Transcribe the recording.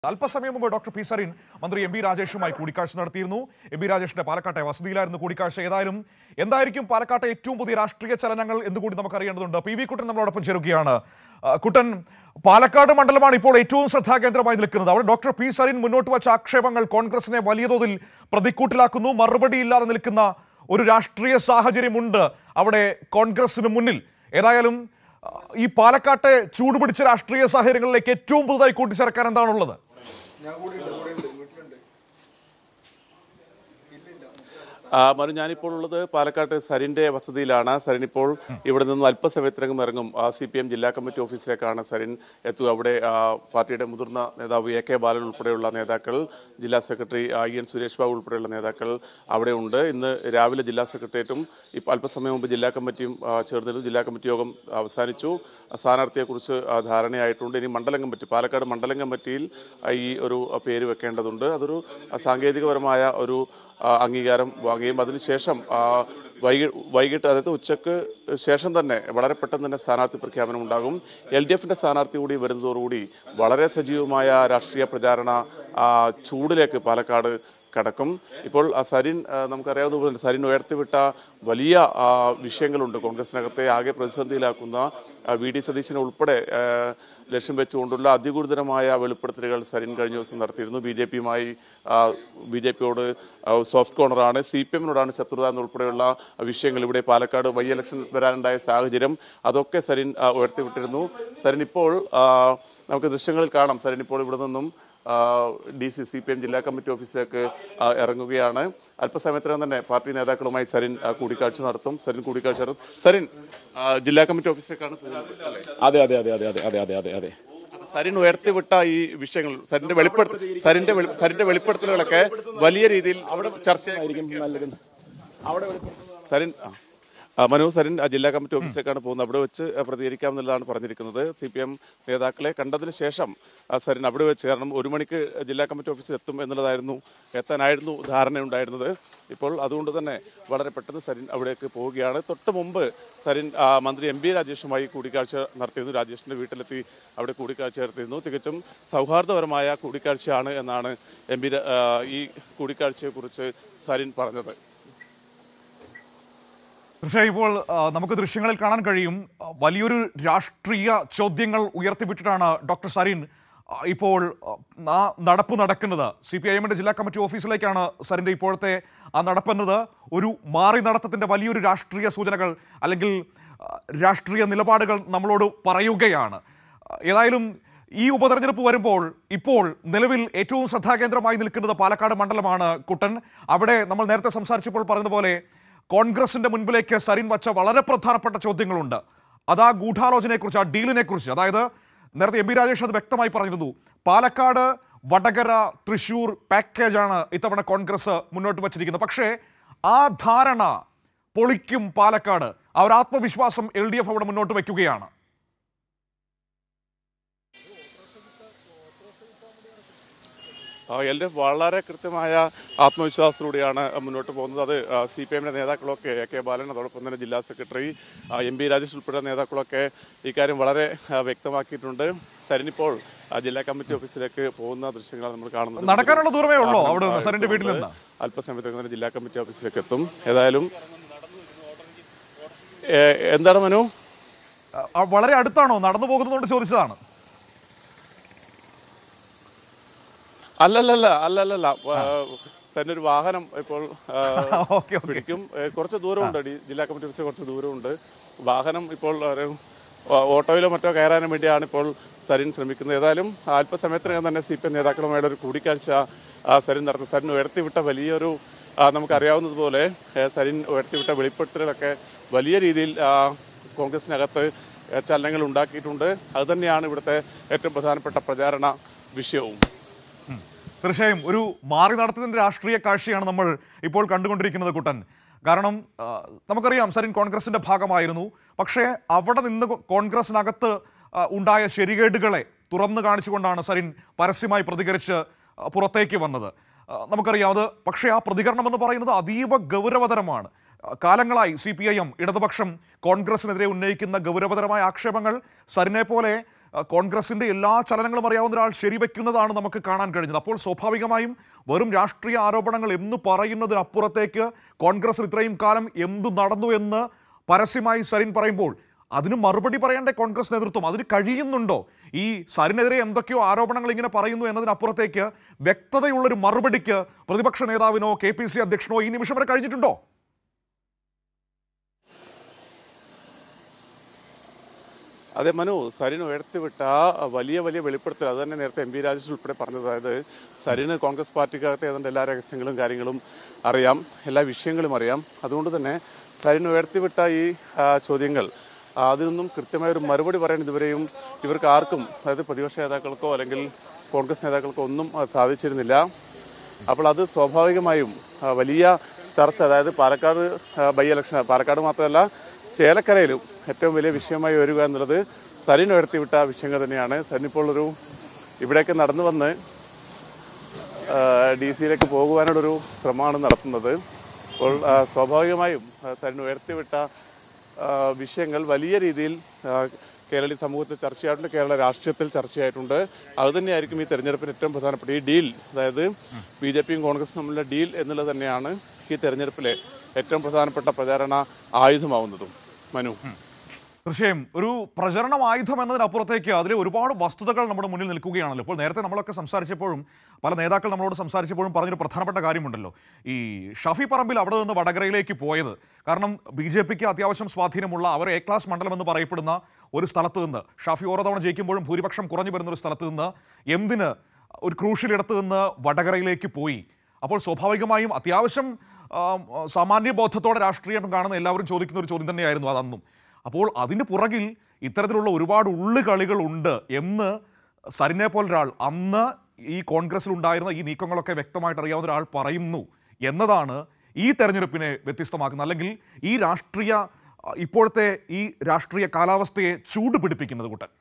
അല്പസമയം മുമ്പ് doctor P Zareen മന്ത്രി എം ബി രാജേഷുമായി കൂടിക്കാഴ്ച നടത്തിയിരുന്നു എം ബി രാജേഷിന്റെ പാലക്കാട്ടെ വസതിയിലായിരുന്നു കൂടിക്കാഴ്ച ഏതായാലും എന്തായിരിക്കും പാലക്കാട്ടെ ഏറ്റവും പുതിയ രാഷ്ട്രീയ ചലനങ്ങൾ എന്നുകൂടി നമുക്ക് അറിയേണ്ടതുണ്ട് പി വി കുട്ടൻ നമ്മളോടൊപ്പം ചേരുകയാണ് ആ, കുട്ടൻ പാലക്കാട് മണ്ഡലമാണ് ഇപ്പോൾ ഏറ്റവും ശ്രദ്ധാകേന്ദ്രമായി നിൽക്കുന്നത് അവിടെ ഡോക്ടർ പി സരീൻ മുന്നോട്ട് വച്ച ആക്ഷേപങ്ങൾ കോൺഗ്രസിനെ വലിയ തോതിൽ പ്രതിക്കൂട്ടിലാക്കുന്നു മറുപടിയില്ലാതെ നിൽക്കുന്ന ഒരു രാഷ്ട്രീയ സാഹചര്യമുണ്ട് അവിടെ കോൺഗ്രസിന് മുന്നിൽ ഏതായാലും ആ, ഈ പാലക്കാട്ടെ ചൂടുപിടിച്ച രാഷ്ട്രീയ സാഹചര്യങ്ങളിലേക്ക് ഏറ്റവും പുതുതായി കൂട്ടിച്ചേർക്കാൻ എന്താണുള്ളത് ആ, മനു ഞാനിപ്പോൾ ഉള്ളത് പാലക്കാട്ട് സരിന്റെ വസതിയിലാണ് സരിൻ ഇപ്പോൾ ഇവിടെ നിന്ന് അല്പസമയത്തിനകം ഇറങ്ങും സി പി എം ജില്ലാ കമ്മിറ്റി ഓഫീസിലേക്കാണ് സരിൻ എത്തുക അവിടെ ആ, പാർട്ടിയുടെ മുതിർന്ന നേതാവ് എ കെ ബാലൻ ഉൾപ്പെടെയുള്ള നേതാക്കൾ ജില്ലാ സെക്രട്ടറി ആ, ഇ എൻ സുരേഷ് ബാബു ഉൾപ്പെടെയുള്ള നേതാക്കൾ അവിടെ ഉണ്ട് ഇന്ന് രാവിലെ ജില്ലാ സെക്രട്ടേറിയറ്റും ഇപ്പോൾ അല്പസമയം മുമ്പ് ജില്ലാ കമ്മിറ്റിയും ആ, ചേർന്നിരുന്നു ജില്ലാ കമ്മിറ്റി യോഗം അവസാനിച്ചു സ്ഥാനാർത്ഥിയെക്കുറിച്ച് ആ, ധാരണയായിട്ടുണ്ട് ഇനി മണ്ഡലം കമ്മിറ്റി പാലക്കാട് മണ്ഡലം കമ്മിറ്റിയിൽ ആ, ഈ ഒരു ആ, പേര് വെക്കേണ്ടതുണ്ട് അതൊരു ആ, സാങ്കേതികപരമായ ഒരു ആ, അംഗീകാരം വാങ്ങുകയും അതിനുശേഷം ആ, വൈകി വൈകിട്ട് അതായത് ഉച്ചക്ക് ശേഷം തന്നെ വളരെ പെട്ടെന്ന് തന്നെ സ്ഥാനാർത്ഥി പ്രഖ്യാപനം ഉണ്ടാകും എൽ ഡി എഫിന്റെ സ്ഥാനാർത്ഥി കൂടി വരുന്നതോടുകൂടി വളരെ സജീവമായ രാഷ്ട്രീയ പ്രചാരണ ആ, ചൂടിലേക്ക് പാലക്കാട് കടക്കും ഇപ്പോൾ ആ, സരിൻ ആ, നമുക്കറിയാവുന്ന പോലെ സരിൻ ഉയർത്തിവിട്ട വലിയ ആ, വിഷയങ്ങളുണ്ട് കോൺഗ്രസിനകത്തെ ആകെ പ്രതിസന്ധിയിലാക്കുന്ന ആ, വി ഡി സതീശനെ ഉൾപ്പെടെ ആ, ലക്ഷ്യം വെച്ചുകൊണ്ടുള്ള അതിഗുരുതരമായ വെളിപ്പെടുത്തലുകൾ സരിൻ കഴിഞ്ഞ ദിവസം നടത്തിയിരുന്നു ബി ജെ പിയുമായി ബി ജെ പിയോട് സോഫ്റ്റ് കോർണറാണ് സി പി എമ്മിനോടാണ് ശത്രുത എന്നുൾപ്പെടെയുള്ള വിഷയങ്ങൾ ഇവിടെ പാലക്കാട് വൈ ഇലക്ഷൻ വരാനുണ്ടായ സാഹചര്യം അതൊക്കെ സരിൻ ആ, ഉയർത്തിവിട്ടിരുന്നു സരിൻ ഇപ്പോൾ ആ, നമുക്ക് ദൃശ്യങ്ങളിൽ കാണാം സരിൻ ഇപ്പോൾ ഇവിടെ നിന്നും D C C P M ജില്ലാ കമ്മിറ്റി ഓഫീസിലേക്ക് ആ, ഇറങ്ങുകയാണ് അല്പസമയത്തിനകം തന്നെ പാർട്ടി നേതാക്കളുമായി സരിൻ ആ, കൂടിക്കാഴ്ച നടത്തും സരിൻ കൂടിക്കാഴ്ച നടത്തും സരിൻ ആ, ജില്ലാ കമ്മിറ്റി ഓഫീസിലേക്കാണ് പോകുന്നത് അല്ലേ? അതെ അതെ അതെ അതെ അതെ അതെ അതെ അതെ അതെ അപ്പൊ സരിൻ ഉയർത്തിവിട്ട ഈ വിഷയങ്ങൾ സരിന്റെ വെളിപ്പെടുത്തൽ സരിന്റെ വെളി- സരിന്റെ വെളിപ്പെടുത്തലുകളൊക്കെ വലിയ രീതിയിൽ അവിടെ ചർച്ച ആയിരിക്കും നല്ലത് അവിടെ സരിൻ ആ. ആ, മനു സരിൻ ആ, ജില്ലാ കമ്മിറ്റി ഓഫീസിലേക്കാണ് പോകുന്നത് അവിടെ വെച്ച് ആ, പ്രതികരിക്കാമെന്നുള്ളതാണ് പറഞ്ഞിരിക്കുന്നത് സി പി എം നേതാക്കളെ കണ്ടതിന് ശേഷം ആ, സരിൻ അവിടെ വെച്ച് കാരണം ഒരു മണിക്ക് ജില്ലാ കമ്മിറ്റി ഓഫീസിൽ എത്തും എന്നുള്ളതായിരുന്നു എത്താനായിരുന്നു ധാരണയുണ്ടായിരുന്നത് ഇപ്പോൾ അതുകൊണ്ട് തന്നെ വളരെ പെട്ടെന്ന് സരിൻ അവിടേക്ക് പോവുകയാണ് തൊട്ട് മുമ്പ് സരിൻ ആ, മന്ത്രി എം ബി രാജേഷുമായി കൂടിക്കാഴ്ച നടത്തിയിരുന്നു രാജേഷിന്റെ വീട്ടിലെത്തി അവിടെ കൂടിക്കാഴ്ച നടത്തിയിരുന്നു തികച്ചും സൗഹാർദ്ദപരമായ കൂടിക്കാഴ്ചയാണ് എന്നാണ് എം ബി ഈ കൂടിക്കാഴ്ചയെക്കുറിച്ച് സരിൻ പറഞ്ഞത് പക്ഷേ ഇപ്പോൾ ആ, നമുക്ക് ദൃശ്യങ്ങളിൽ കാണാൻ കഴിയും ആ, വലിയൊരു രാഷ്ട്രീയ ചോദ്യങ്ങൾ ഉയർത്തിവിട്ടിട്ടാണ് ഡോക്ടർ സരീൻ ആ, ഇപ്പോൾ ആ നടപ്പ് നടക്കുന്നത് സി പി ഐ എമ്മിന്റെ ജില്ലാ കമ്മിറ്റി ഓഫീസിലേക്കാണ് സരിന്റെ ഇപ്പോഴത്തെ ആ നടപ്പെന്നത് ഒരു മാറി നടത്തത്തിന്റെ വലിയൊരു രാഷ്ട്രീയ സൂചനകൾ അല്ലെങ്കിൽ ആ, രാഷ്ട്രീയ നിലപാടുകൾ നമ്മളോട് പറയുകയാണ് ആ, ഏതായാലും ഈ ഉപതെരഞ്ഞെടുപ്പ് വരുമ്പോൾ ഇപ്പോൾ നിലവിൽ ഏറ്റവും ശ്രദ്ധാകേന്ദ്രമായി നിൽക്കുന്നത് പാലക്കാട് മണ്ഡലമാണ് കുട്ടൻ അവിടെ നമ്മൾ നേരത്തെ സംസാരിച്ചപ്പോൾ പറഞ്ഞതുപോലെ കോൺഗ്രസിന്റെ മുൻപിലേക്ക് സരിൻ വച്ച വളരെ പ്രധാനപ്പെട്ട ചോദ്യങ്ങളുണ്ട് അത് ആ ഗൂഢാലോചനയെക്കുറിച്ച് ആ ഡീലിനെ കുറിച്ച് അതായത് നേരത്തെ എം പി രാജേഷ് അത് വ്യക്തമായി പറഞ്ഞിരുന്നു പാലക്കാട് വടകര തൃശൂർ പാക്കേജാണ് ഇത്തവണ കോൺഗ്രസ് മുന്നോട്ട് വച്ചിരിക്കുന്നത് പക്ഷേ ആ ധാരണ പൊളിക്കും പാലക്കാട് ആ ഒരു ആത്മവിശ്വാസം എൽ ഡി എഫ് അവിടെ മുന്നോട്ട് വയ്ക്കുകയാണ് എൽ ഡി എഫ് വളരെ കൃത്യമായ ആത്മവിശ്വാസത്തിലൂടെയാണ് മുന്നോട്ട് പോകുന്നത് അത് സി പി എമ്മിന്റെ നേതാക്കളൊക്കെ എ കെ ബാലൻ അതോടൊപ്പം തന്നെ ജില്ലാ സെക്രട്ടറി ആ, എം പി രാജേഷ് ഉൾപ്പെടെ നേതാക്കളൊക്കെ ഇക്കാര്യം വളരെ ആ, വ്യക്തമാക്കിയിട്ടുണ്ട് സരിനിപ്പോൾ ആ, ജില്ലാ കമ്മിറ്റി ഓഫീസിലേക്ക് പോകുന്ന ദൃശ്യങ്ങളാണ് നമ്മൾ കാണുന്നത് നടക്കാനുള്ള ദൂരമേ ഉള്ളൂ അവിടെ നിന്ന് സരിന്റെ വീട്ടിൽ നിന്ന് അല്പസമയത്തേക്ക് തന്നെ ജില്ലാ കമ്മിറ്റി ഓഫീസിലേക്ക് എത്തും ഏതായാലും ഏ, എന്താണ് മനു ആ, വളരെ അടുത്താണോ നടന്നു പോകുന്നതുകൊണ്ട് ചോദിച്ചതാണ് അല്ലല്ലല്ല അല്ലല്ലല്ല സരിന് ഒരു വാഹനം ഇപ്പോൾ ആ, ഓക്കെ ഓക്കെ പിടിക്കും ഏ, കുറച്ച് ദൂരമുണ്ട് ഡി- ജില്ലാ കമ്മിറ്റി ഓഫീസിൽ കുറച്ച് ദൂരമുണ്ട് വാഹനം ഇപ്പോൾ ഒരു ഓ- ഓട്ടോയിലോ മറ്റോ കയറാനും വേണ്ടിയാണ് ഇപ്പോൾ സരിൻ ശ്രമിക്കുന്നത് ഏതായാലും അല്പസമയത്തിനകം തന്നെ സി പി എം നേതാക്കളുമായിട്ട് ഒരു കൂടിക്കാഴ്ച ആ, സരിൻ നടത്തും സരിൻ ഉയർത്തിവിട്ട വലിയൊരു ആ, നമുക്കറിയാവുന്നതുപോലെ ഏ, സരിൻ ഉയർത്തിവിട്ട വെളിപ്പെടുത്തലുകളൊക്കെ വലിയ രീതിയിൽ ആ, കോൺഗ്രസിനകത്ത് ഏ, ചലനങ്ങൾ ഉണ്ടാക്കിയിട്ടുണ്ട് അതുതന്നെയാണ് ഇവിടുത്തെ ഏറ്റവും പ്രധാനപ്പെട്ട പ്രചാരണ വിഷയവും തീർച്ചയായും ഒരു മാറി നടത്തത്തിന്റെ രാഷ്ട്രീയ കാഴ്ചയാണ് നമ്മൾ ഇപ്പോൾ കണ്ടുകൊണ്ടിരിക്കുന്നത് കുട്ടൻ കാരണം ആ, നമുക്കറിയാം സരിൻ കോൺഗ്രസിന്റെ ഭാഗമായിരുന്നു പക്ഷേ അവിടെ നിന്ന് കോ- കോൺഗ്രസിനകത്ത് ആ, ഉണ്ടായ ശരികേടുകളെ തുറന്നു കാണിച്ചുകൊണ്ടാണ് സരിൻ പരസ്യമായി പ്രതികരിച്ച് ആ, പുറത്തേക്ക് വന്നത് ആ, നമുക്കറിയാം അത് പക്ഷേ ആ പ്രതികരണം എന്ന് പറയുന്നത് അതീവ ഗൗരവതരമാണ് ആ, കാലങ്ങളായി സി പി ഐ എം ഇടതുപക്ഷം കോൺഗ്രസിനെതിരെ ഉന്നയിക്കുന്ന ഗൗരവതരമായ ആക്ഷേപങ്ങൾ സരിനെ പോലെ ആ, കോൺഗ്രസിന്റെ എല്ലാ ചലനങ്ങളും അറിയാവുന്ന ഒരാൾ ശരിവെക്കുന്നതാണ് നമുക്ക് കാണാൻ കഴിഞ്ഞത് അപ്പോൾ സ്വാഭാവികമായും വെറും രാഷ്ട്രീയ ആരോപണങ്ങൾ എന്ന് പറയുന്നതിനപ്പുറത്തേക്ക് കോൺഗ്രസ് ഇത്രയും കാലം എന്തു നടന്നു എന്ന് പരസ്യമായി സരിൻ പറയുമ്പോൾ അതിന് മറുപടി പറയേണ്ട കോൺഗ്രസ് നേതൃത്വം അതിന് കഴിയുന്നുണ്ടോ ഈ സരിനെതിരെ എന്തൊക്കെയോ ആരോപണങ്ങൾ ഇങ്ങനെ പറയുന്നു എന്നതിനപ്പുറത്തേക്ക് വ്യക്തതയുള്ളൊരു മറുപടിക്ക് പ്രതിപക്ഷ നേതാവിനോ കെ പി സി അധ്യക്ഷനോ ഈ നിമിഷം വരെ കഴിഞ്ഞിട്ടുണ്ടോ അതെ മനു സരിൻ ഉയർത്തിവിട്ട ആ വലിയ വലിയ വെളിപ്പെടുത്തൽ അത് തന്നെ നേരത്തെ എം പി രാജേഷ് ഉൾപ്പെടെ പറഞ്ഞത് അതായത് സരിന് കോൺഗ്രസ് പാർട്ടിക്കകത്ത് ഏതാണ്ട് എല്ലാ രഹസ്യങ്ങളും കാര്യങ്ങളും അറിയാം എല്ലാ വിഷയങ്ങളും അറിയാം അതുകൊണ്ട് തന്നെ സരിൻ ഉയർത്തിവിട്ട ഈ ആ, ചോദ്യങ്ങൾ ആ, അതിനൊന്നും കൃത്യമായ ഒരു മറുപടി പറയാൻ ഇതുവരെയും ഇവർക്ക് ആർക്കും അതായത് പ്രതിപക്ഷ നേതാക്കൾക്കോ അല്ലെങ്കിൽ കോൺഗ്രസ് നേതാക്കൾക്കോ ഒന്നും ആ, സാധിച്ചിരുന്നില്ല അപ്പോൾ അത് സ്വാഭാവികമായും ആ, വലിയ ചർച്ച അതായത് പാലക്കാട് ആ, ബൈ ഇലക്ഷൻ പാലക്കാട് മാത്രമല്ല ചേലക്കരയിലും ഏറ്റവും വലിയ വിഷയമായി വരിക എന്നുള്ളത് സരിൻ ഉയർത്തിവിട്ട വിഷയങ്ങൾ തന്നെയാണ് സരിൻ ഇപ്പോൾ ഒരു ഇവിടേക്ക് നടന്നു വന്ന് ഡി സിയിലേക്ക് പോകുവാനുള്ളൊരു ശ്രമമാണ് നടത്തുന്നത് അപ്പോൾ ആ, സ്വാഭാവികമായും ആ, സരിൻ ഉയർത്തിവിട്ട ആ, വിഷയങ്ങൾ വലിയ രീതിയിൽ ആ, കേരളീയ സമൂഹത്തിൽ ചർച്ചയായിട്ടുണ്ട് കേരള രാഷ്ട്രീയത്തിൽ ചർച്ചയായിട്ടുണ്ട് അതുതന്നെയായിരിക്കും ഈ തെരഞ്ഞെടുപ്പിന് ഏറ്റവും പ്രധാനപ്പെട്ട ഈ ഡീൽ അതായത് ബി ജെ പിയും കോൺഗ്രസും തമ്മിലുള്ള ഡീൽ എന്നുള്ളത് തന്നെയാണ് ഈ തെരഞ്ഞെടുപ്പിലെ ഏറ്റവും പ്രധാനപ്പെട്ട പ്രചാരണ ആയുധമാവുന്നതും മനു തീർച്ചയായും ഒരു പ്രചരണം ആയുധം എന്നതിനപ്പുറത്തേക്ക് അതിലെ ഒരുപാട് വസ്തുതകൾ നമ്മുടെ മുന്നിൽ നിൽക്കുകയാണല്ലോ ഇപ്പോൾ നേരത്തെ നമ്മളൊക്കെ സംസാരിച്ചപ്പോഴും പല നേതാക്കൾ നമ്മളോട് സംസാരിച്ചപ്പോഴും പറഞ്ഞൊരു പ്രധാനപ്പെട്ട കാര്യമുണ്ടല്ലോ ഈ ഷഫി പറമ്പിൽ അവിടെ നിന്ന് വടകരയിലേക്ക് പോയത് കാരണം ബി ജെ പിക്ക് അത്യാവശ്യം സ്വാധീനമുള്ള അവർ എ ക്ലാസ് മണ്ഡലം എന്ന് പറയപ്പെടുന്ന ഒരു സ്ഥലത്ത് നിന്ന് ഷാഫി ഓരോ തവണ ജയിക്കുമ്പോഴും ഭൂരിപക്ഷം കുറഞ്ഞു വരുന്ന ഒരു സ്ഥലത്ത് നിന്ന് എന്തിന് ഒരു ക്രൂഷ്യൽ ഇടത്ത് നിന്ന് വടകരയിലേക്ക് പോയി അപ്പോൾ സ്വാഭാവികമായും അത്യാവശ്യം ആ, സാമാന്യ ബോധത്തോടെ രാഷ്ട്രീയം കാണുന്ന എല്ലാവരും ചോദിക്കുന്ന ഒരു ചോദ്യം തന്നെയായിരുന്നു അതന്നും അപ്പോൾ അതിന് പുറകിൽ ഇത്തരത്തിലുള്ള ഒരുപാട് ഉള്ളുകളികൾ ഉണ്ട് എന്ന് സരിനെ പോലൊരാൾ അന്ന് ഈ കോൺഗ്രസിൽ ഉണ്ടായിരുന്ന ഈ നീക്കങ്ങളൊക്കെ വ്യക്തമായിട്ട് അറിയാവുന്ന ഒരാൾ പറയുന്നു എന്നതാണ് ഈ തെരഞ്ഞെടുപ്പിനെ വ്യത്യസ്തമാക്കുന്നത് അല്ലെങ്കിൽ ഈ രാഷ്ട്രീയ ഇപ്പോഴത്തെ ഈ രാഷ്ട്രീയ കാലാവസ്ഥയെ ചൂട് പിടിപ്പിക്കുന്നത് കൂട്ടൻ